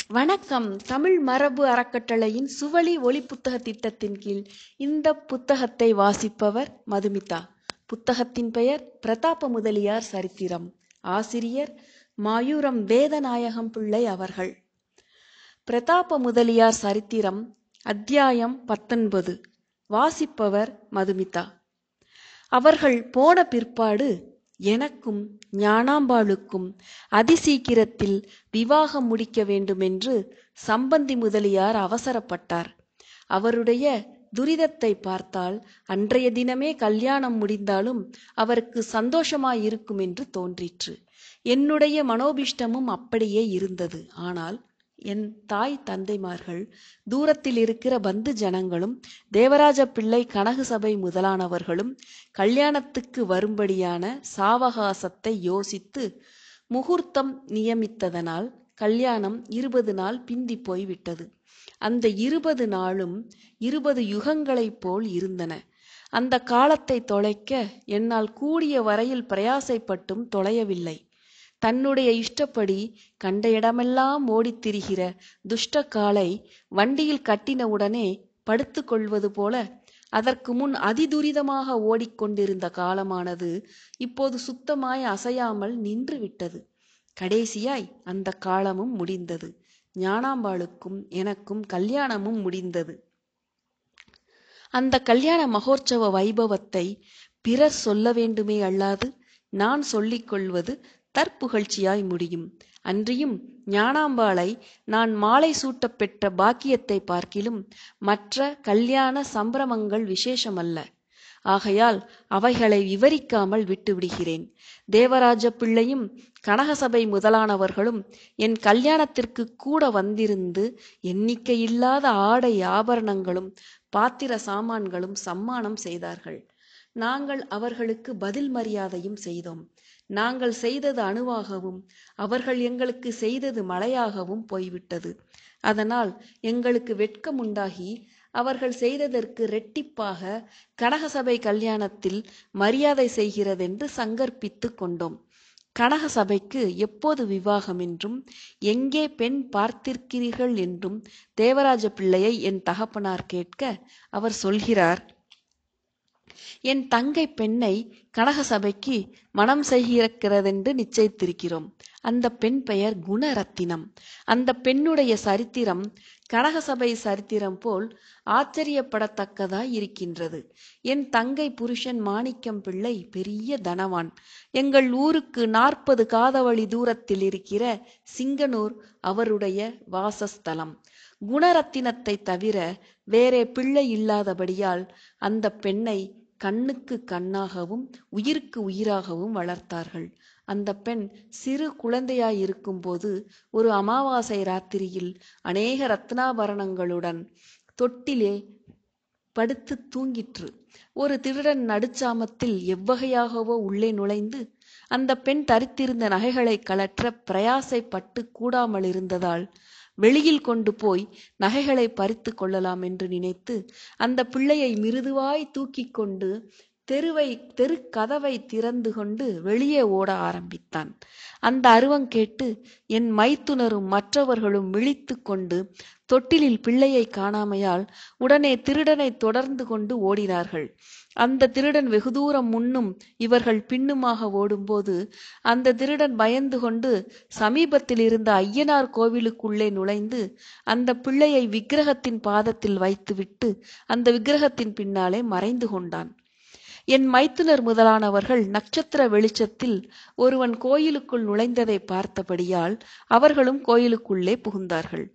வணக்கம் தமிழ் மரபு அறக்கட்டளையின் சுவழி ஒளி புத்தக திட்டத்தின் கீழ் இந்த புத்தகத்தை வாசிப்பவர் மதுமிதா புத்தகத்தின் பெயர் பிரதாப முதலியார் சரித்திரம் ஆசிரியர் மாயூரம் வேதநாயகம் பிள்ளை அவர்கள் பிரதாப முதலியார் சரித்திரம் அத்தியாயம் பத்தொன்பது வாசிப்பவர் மதுமிதா அவர்கள் போன பிற்பாடு எனக்கும் ஞானாம்பாளுக்கும் அதிசீக்கிரத்தில் விவாகம் முடிக்க வேண்டுமென்று சம்பந்தி முதலியார் அவசரப்பட்டார் அவருடைய துரிதத்தை பார்த்தால் அன்றைய தினமே கல்யாணம் முடிந்தாலும் அவருக்கு சந்தோஷமாயிருக்கும் என்று தோன்றிற்று என்னுடைய மனோபிஷ்டமும் அப்படியே இருந்தது ஆனால் என் தாய் தந்தைமார்கள் தூரத்தில் இருக்கிற பந்து ஜனங்களும் தேவராஜ பிள்ளை கனகு சபை முதலானவர்களும் கல்யாணத்துக்கு வரும்படியான சாவகாசத்தை யோசித்து முகூர்த்தம் நியமித்ததனால் கல்யாணம் இருபது நாள் பிந்தி போய்விட்டது அந்த இருபது நாளும் இருபது யுகங்களைப் போல் இருந்தன அந்த காலத்தை தொலைக்க என்னால் கூடிய வரையில் பிரயாசைப்பட்டும் தொலையவில்லை தன்னுடைய இஷ்டப்படி கண்ட இடமெல்லாம் ஓடித் திரிகிற துஷ்ட காலை வண்டியில் கட்டினவுடனே படுத்து கொள்வது போல அதற்கு முன் அதிதுரிதமாக ஓடிக்கொண்டிருந்த காலமானது இப்போது சுத்தமாய் அசையாமல் நின்று விட்டது கடைசியாய் அந்த காலமும் முடிந்தது ஞானாம்பாளுக்கும் எனக்கும் கல்யாணமும் முடிந்தது அந்த கல்யாண மகோற்சவ வைபவத்தை பிறர் சொல்ல வேண்டுமே அல்லாது நான் சொல்லிக் கொள்வது தற்புகழ்ச்சியாய் முடியும் அன்றியும் ஞானாம்பாளை நான் மாலை சூட்டப் பெற்ற பாக்கியத்தை பார்க்கிலும் மற்ற கல்யாண சம்பிரமங்கள் விசேஷமல்ல ஆகையால் அவைகளை விவரிக்காமல் விட்டுவிடுகிறேன் தேவராஜ பிள்ளையும் கனகசபை முதலானவர்களும் என் கல்யாணத்திற்கு கூட வந்திருந்து எண்ணிக்கையில்லாத ஆடை ஆபரணங்களும் பாத்திர சாமான்களும் சம்மானம் செய்தார்கள் நாங்கள் அவர்களுக்கு பதில் மரியாதையும் செய்தோம் நாங்கள் செய்தது அணுவாகவும் அவர்கள் எங்களுக்கு செய்தது மழையாகவும் போய்விட்டது அதனால் எங்களுக்கு வெட்கம் உண்டாகி அவர்கள் செய்ததற்கு ரெட்டிப்பாக கனகசபை கல்யாணத்தில் மரியாதை செய்கிறதென்று சங்கற்பித்து கொண்டோம் கனகசபைக்கு எப்போது விவாகம் என்றும் எங்கே பெண் பார்த்திருக்கிறீர்கள் என்றும் தேவராஜ பிள்ளையை என் தகப்பனார் கேட்க அவர் சொல்கிறார் என் தங்கை பெண்ணை கனகசபைக்கு மனம் செய்கிறதென்று நிச்சயித்திருக்கிறோம் அந்த பெண் பெயர் குணரத்தினம் அந்த பெண்ணுடைய சரித்திரம் கனகசபை சரித்திரம் போல் ஆச்சரியப்படத்தக்கதாய் இருக்கின்றது என் தங்கை புருஷன் மாணிக்கம் பிள்ளை பெரிய தனவான் எங்கள் ஊருக்கு நாற்பது காதவழி தூரத்தில் இருக்கிற சிங்கனூர் அவருடைய வாசஸ்தலம் குணரத்தினத்தை தவிர வேறே பிள்ளை இல்லாதபடியால் அந்த பெண்ணை கண்ணுக்கு கண்ணாகவும் உயிருக்கு உயிராகவும் வளர்த்தார்கள் அந்த பெண் சிறு குழந்தையாயிருக்கும் போது ஒரு அமாவாசை ராத்திரியில் அநேக ரத்னாபரணங்களுடன் தொட்டிலே படுத்து தூங்கிற்று ஒரு திருடன் நடுச்சாமத்தில் எவ்வகையாகவோ உள்ளே நுழைந்து அந்த பெண் தரித்திருந்த நகைகளை கலற்ற பிரயாசைப்பட்டு கூடாமல் இருந்ததால் வெளியில் கொண்டு போய் நகைகளை பறித்து கொள்ளலாம் என்று நினைத்து அந்த பிள்ளையை மிருதுவாய் தூக்கி கொண்டு தெருவை தெரு கதவை திறந்து கொண்டு வெளியே ஓட ஆரம்பித்தான் அந்த அருவம் கேட்டு என் மைத்துனரும் மற்றவர்களும் விழித்து கொண்டு தொட்டிலில் பிள்ளையை காணாமையால் உடனே திருடனை தொடர்ந்து கொண்டு ஓடினார்கள் அந்த திருடன் வெகு தூரம் முன்னும் இவர்கள் பின்னுமாக ஓடும்போது அந்த திருடன் பயந்து கொண்டு சமீபத்தில் இருந்த ஐயனார் கோவிலுக்குள்ளே நுழைந்து அந்த பிள்ளையை விக்கிரகத்தின் பாதத்தில் வைத்துவிட்டு அந்த விக்கிரகத்தின் பின்னாலே மறைந்து கொண்டான் என் மைத்துனர் முதலானவர்கள் நட்சத்திர வெளிச்சத்தில் ஒருவன் கோயிலுக்குள் நுழைந்ததை பார்த்தபடியால் அவர்களும் கோயிலுக்குள்ளே புகுந்தார்கள்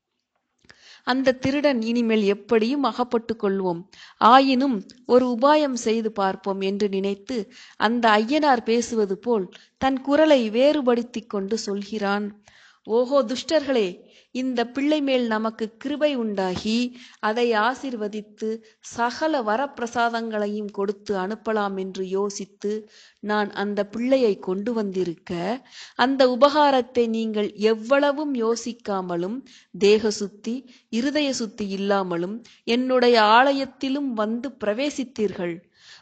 அந்த திருடன் இனிமேல் எப்படியும் அகப்பட்டு கொள்வோம் ஆயினும் ஒரு உபாயம் செய்து பார்ப்போம் என்று நினைத்து அந்த ஐயனார் பேசுவது போல் தன் குரலை வேறுபடுத்திக் கொண்டு சொல்கிறான் ஓஹோ துஷ்டர்களே இந்த பிள்ளை மேல் நமக்கு கிருபை உண்டாகி அதை ஆசிர்வதித்து சகல வரப்பிரசாதங்களையும் கொடுத்து அனுப்பலாம் என்று யோசித்து நான் அந்த பிள்ளையை கொண்டு வந்திருக்க அந்த உபகாரத்தை நீங்கள் எவ்வளவும் யோசிக்காமலும் தேக சுத்தி இருதய சுத்தி இல்லாமலும் என்னுடைய ஆலயத்திலும் வந்து பிரவேசித்தீர்கள்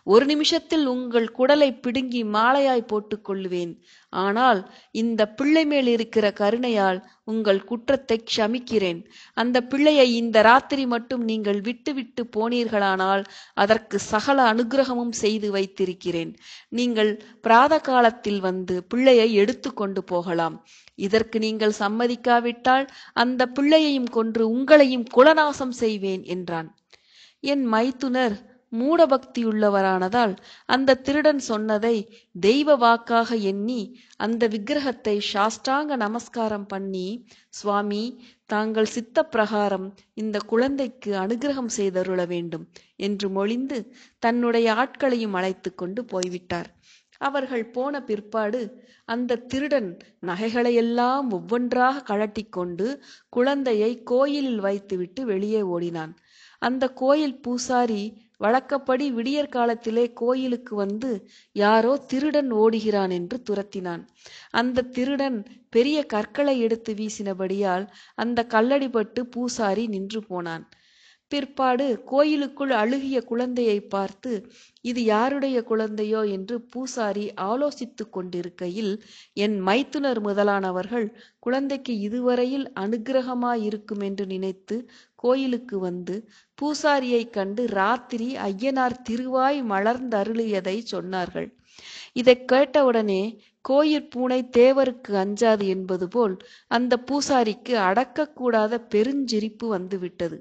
ஒரு நிமிஷத்தில் உங்கள் குடலை பிடுங்கி மாலையாய் போட்டுக் கொள்ளுவேன் ஆனால் இந்த பிள்ளை மேல் இருக்கிற கருணையால் உங்கள் குற்றத்தை க்ஷமிக்கிறேன் அந்த பிள்ளையை இந்த ராத்திரி மட்டும் நீங்கள் விட்டு விட்டு போனீர்களானால் அதற்கு சகல அனுகிரகமும் செய்து வைத்திருக்கிறேன் நீங்கள் பிராத காலத்தில் வந்து பிள்ளையை எடுத்து கொண்டு போகலாம் இதற்கு நீங்கள் சம்மதிக்காவிட்டால் அந்த பிள்ளையையும் கொன்று உங்களையும் குலநாசம் செய்வேன் என்றான் என் மைத்துனர் மூடபக்தியுள்ளவரானதால் அந்த திருடன் சொன்னதை தெய்வ வாக்காக எண்ணி அந்த விக்கிரகத்தை சாஷ்டாங்க நமஸ்காரம் பண்ணி சுவாமி தாங்கள் சித்த பிரகாரம் இந்த குழந்தைக்கு அனுகிரகம் செய்தருள வேண்டும் என்று மொழிந்து தன்னுடைய ஆட்களையும் அழைத்து கொண்டு போய்விட்டார் அவர்கள் போன பிற்பாடு அந்த திருடன் நகைகளையெல்லாம் ஒவ்வொன்றாக கழட்டிக்கொண்டு குழந்தையை கோயிலில் வைத்துவிட்டு வெளியே ஓடினான் அந்த கோயில் பூசாரி வழக்கப்படி விடியற் காலத்திலே கோயிலுக்கு வந்து யாரோ திருடன் ஓடுகிறான் என்று துரத்தினான் அந்த திருடன் பெரிய கற்களை எடுத்து வீசினபடியால் அந்த கல்லடிபட்டு பூசாரி நின்று போனான் பிற்பாடு கோயிலுக்குள் அழுகிய குழந்தையை பார்த்து இது யாருடைய குழந்தையோ என்று பூசாரி ஆலோசித்துக் கொண்டிருக்கையில் என் மைத்துனர் முதலானவர்கள் குழந்தைக்கு இதுவரையில் அனுகிரகமாயிருக்கும் என்று நினைத்து கோயிலுக்கு வந்து பூசாரியை கண்டு ராத்திரி ஐயனார் திருவாய் மலர்ந்தருளியதை சொன்னார்கள் இதை கேட்டவுடனே கோயிற் பூனை தேவருக்கு அஞ்சாது என்பது போல் அந்த பூசாரிக்கு அடக்கக்கூடாத பெருஞ்சிரிப்பு வந்துவிட்டது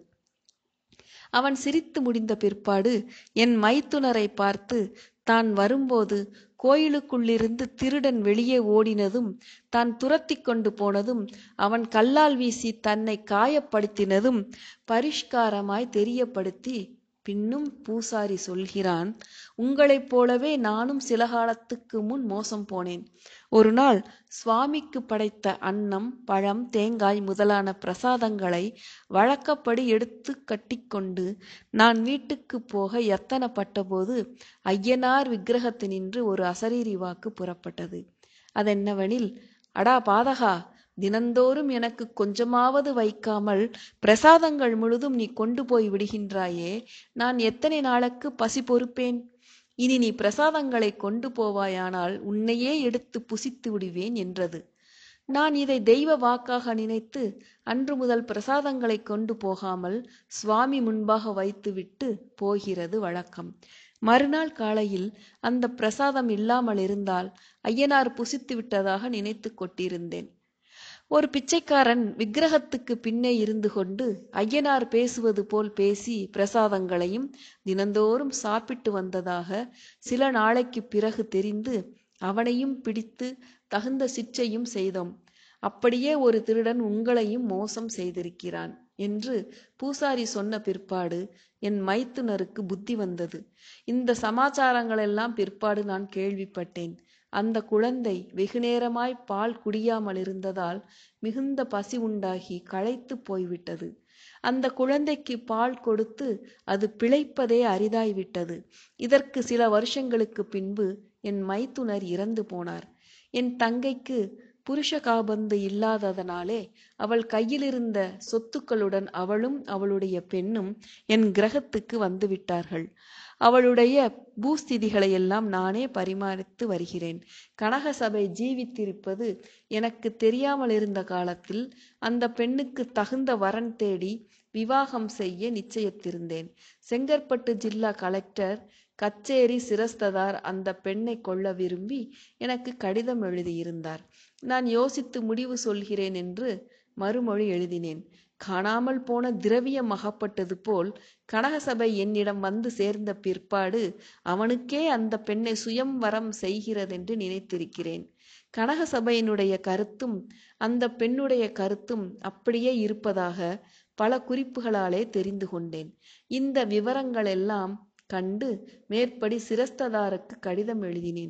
அவன் சிரித்து முடிந்த பிற்பாடு என் மைத்துனரை பார்த்து தான் வரும்போது கோயிலுக்குள்ளிருந்து திருடன் வெளியே ஓடினதும் தான் துரத்தி கொண்டு போனதும் அவன் கல்லால் வீசி தன்னை காயப்படுத்தினதும் பரிஷ்காரமாய் தெரியப்படுத்தி பின்னும் பூசாரி சொல்கிறான் உங்களைப் போலவே நானும் சில காலத்துக்கு முன் மோசம் போனேன் ஒரு நாள் சுவாமிக்கு படைத்த அன்னம் பழம் தேங்காய் முதலான பிரசாதங்களை வழக்கப்படி எடுத்து கட்டிக்கொண்டு நான் வீட்டுக்கு போக எத்தனப்பட்டபோது ஐயனார் விக்கிரகத்தினின்று ஒரு அசரீரி வாக்கு புறப்பட்டது அதென்னவெனில் அடா பாதகா தினந்தோறும் எனக்கு கொஞ்சமாவது வைக்காமல் பிரசாதங்கள் முழுதும் நீ கொண்டு போய் விடுகின்றாயே நான் எத்தனை நாளுக்கு பசி பொறுப்பேன் இனி நீ பிரசாதங்களை கொண்டு போவாயானால் உன்னையே எடுத்து புசித்து விடுவேன் என்றது நான் இதை தெய்வ வாக்காக நினைத்து அன்று முதல் பிரசாதங்களை கொண்டு போகாமல் சுவாமி முன்பாக வைத்துவிட்டு போகிறது வழக்கம் மறுநாள் காலையில் அந்த பிரசாதம் இல்லாமல் இருந்தால் ஐயனார் புசித்து விட்டதாக நினைத்து கொண்டிருந்தேன் ஒரு பிச்சைக்காரன் விக்கிரகத்துக்கு பின்னே இருந்து கொண்டு ஐயனார் பேசுவது போல் பேசி பிரசாதங்களையும் தினந்தோறும் சாப்பிட்டு வந்ததாக சில நாளைக்கு பிறகு தெரிந்து அவனையும் பிடித்து தகுந்த சிற்றையும் செய்தோம் அப்படியே ஒரு திருடன் உங்களையும் மோசம் செய்திருக்கிறான் என்று பூசாரி சொன்ன பிற்பாடு என் மைத்துனருக்கு புத்தி வந்தது இந்த சமாச்சாரங்களெல்லாம் பிற்பாடு நான் கேள்விப்பட்டேன் அந்த குழந்தை வெகுநேரமாய் பால் குடியாமல் இருந்ததால் மிகுந்த பசி உண்டாகி களைத்து போய்விட்டது அந்த குழந்தைக்கு பால் கொடுத்து அது பிழைப்பதே அரிதாய்விட்டது இதற்கு சில வருஷங்களுக்கு பின்பு என் மைத்துனர் இறந்து போனார் என் தங்கைக்கு புருஷ காபந்து இல்லாததனாலே அவள் கையிலிருந்த சொத்துக்களுடன் அவளும் அவளுடைய பெண்ணும் என் கிரகத்துக்கு வந்து விட்டார்கள் அவளுடைய பூஸ்திதிகளை எல்லாம் நானே பரிமாறித்து வருகிறேன் கனக சபை ஜீவித்திருப்பது எனக்கு தெரியாமல் இருந்த காலத்தில் அந்த பெண்ணுக்கு தகுந்த வரன் தேடி விவாகம் செய்ய நிச்சயித்திருந்தேன் செங்கற்பட்டு ஜில்லா கலெக்டர் கச்சேரி சிரஸ்ததார் அந்த பெண்ணை கொள்ள விரும்பி எனக்கு கடிதம் எழுதியிருந்தார் நான் யோசித்து முடிவு சொல்கிறேன் என்று மறுமொழி எழுதினேன் காணாமல் போன திரவியம் அகப்பட்டது போல் கனகசபை என்னிடம் வந்து சேர்ந்த பிற்பாடு அவனுக்கே அந்த பெண்ணை சுயம்வரம் செய்கிறதென்று நினைத்திருக்கிறேன் கனகசபையினுடைய கருத்தும் அந்த பெண்ணுடைய கருத்தும் அப்படியே இருப்பதாக பல குறிப்புகளாலே தெரிந்து கொண்டேன் இந்த விவரங்களெல்லாம் கண்டு மேற்படி சிரஸ்ததாருக்கு கடிதம் எழுதினேன்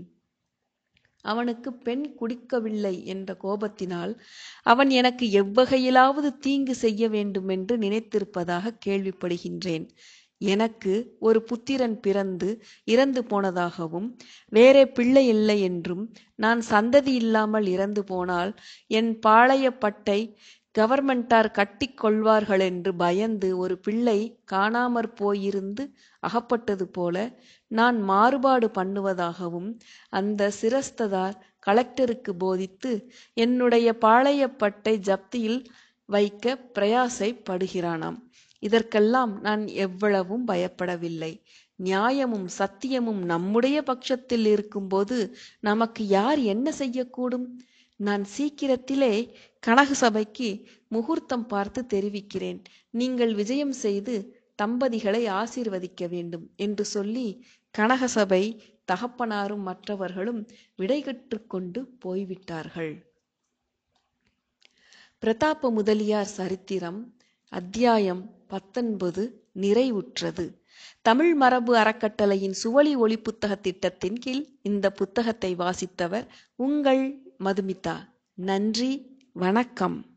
அவனுக்கு பெண் குடிக்கவில்லை என்ற கோபத்தினால் அவன் எனக்கு எவ்வகையிலாவது தீங்கு செய்ய வேண்டுமென்று நினைத்திருப்பதாக கேள்விப்படுகின்றேன் எனக்கு ஒரு புத்திரன் பிறந்து இறந்து போனதாகவும் வேறே பிள்ளை இல்லை என்றும் நான் சந்ததி இல்லாமல் இறந்து போனால் என் பாளையப்பட்டை கவர்மெண்டார் கட்டிக் கொள்வார்கள் என்று பயந்து ஒரு பிள்ளை காணாமற் போயிருந்து அகப்பட்டது போல நான் மாறுபாடு பண்ணுவதாகவும் அந்த சிரஸ்ததார் கலெக்டருக்கு போதித்து என்னுடைய பாளையப்பட்டை ஜப்தியில் வைக்க பிரயாசைப்படுகிறானாம் இதற்கெல்லாம் நான் எவ்வளவும் பயப்படவில்லை நியாயமும் சத்தியமும் நம்முடைய பட்சத்தில் இருக்கும்போது நமக்கு யார் என்ன செய்யக்கூடும் நான் சீக்கிரத்திலே கனக சபைக்கு முகூர்த்தம் பார்த்து தெரிவிக்கிறேன் நீங்கள் விஜயம் செய்து தம்பதிகளை ஆசீர்வதிக்க வேண்டும் என்று சொல்லி கனகசபை தகப்பனாரும் மற்றவர்களும் விடைகற்று கொண்டு போய்விட்டார்கள் பிரதாப முதலியார் சரித்திரம் அத்தியாயம் பத்தொன்பது நிறைவுற்றது தமிழ் மரபு அறக்கட்டளையின் சுவழி ஒளி புத்தக திட்டத்தின் கீழ் இந்த புத்தகத்தை வாசித்தவர் உங்கள் மதுமிதா நன்றி வணக்கம்